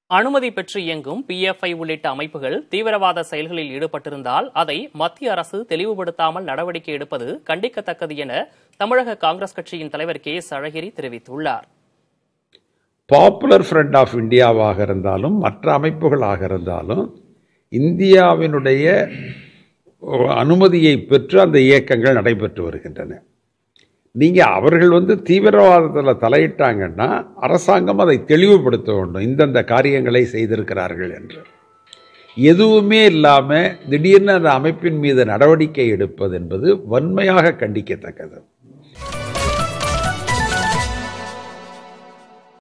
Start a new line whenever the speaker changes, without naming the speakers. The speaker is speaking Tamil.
அனுமதி பெற்று இயங்கும் பிஎஃப்ஐ உள்ளிட்ட அமைப்புகள் தீவிரவாத செயல்களில் ஈடுபட்டிருந்தால் அதை மத்திய அரசு தெளிவுபடுத்தாமல் நடவடிக்கை எடுப்பது கண்டிக்கத்தக்கது என தமிழக காங்கிரஸ் கட்சியின் தலைவர் கே எஸ் அழகிரி தெரிவித்துள்ளார்
பாப்புலர் ஃப்ரண்ட் ஆஃப் இந்தியாவாக இருந்தாலும் மற்ற அமைப்புகளாக இருந்தாலும் இந்தியாவினுடைய அனுமதியை பெற்று அந்த இயக்கங்கள் நடைபெற்று வருகின்றன நீங்கள் அவர்கள் வந்து தீவிரவாதத்தில் தலையிட்டாங்கன்னா அரசாங்கம் அதை தெளிவுபடுத்த வேண்டும் இந்தந்த காரியங்களை செய்திருக்கிறார்கள் என்று எதுவுமே இல்லாமல் திடீர்னு அந்த அமைப்பின் மீது நடவடிக்கை எடுப்பது என்பது வன்மையாக கண்டிக்கத்தக்கது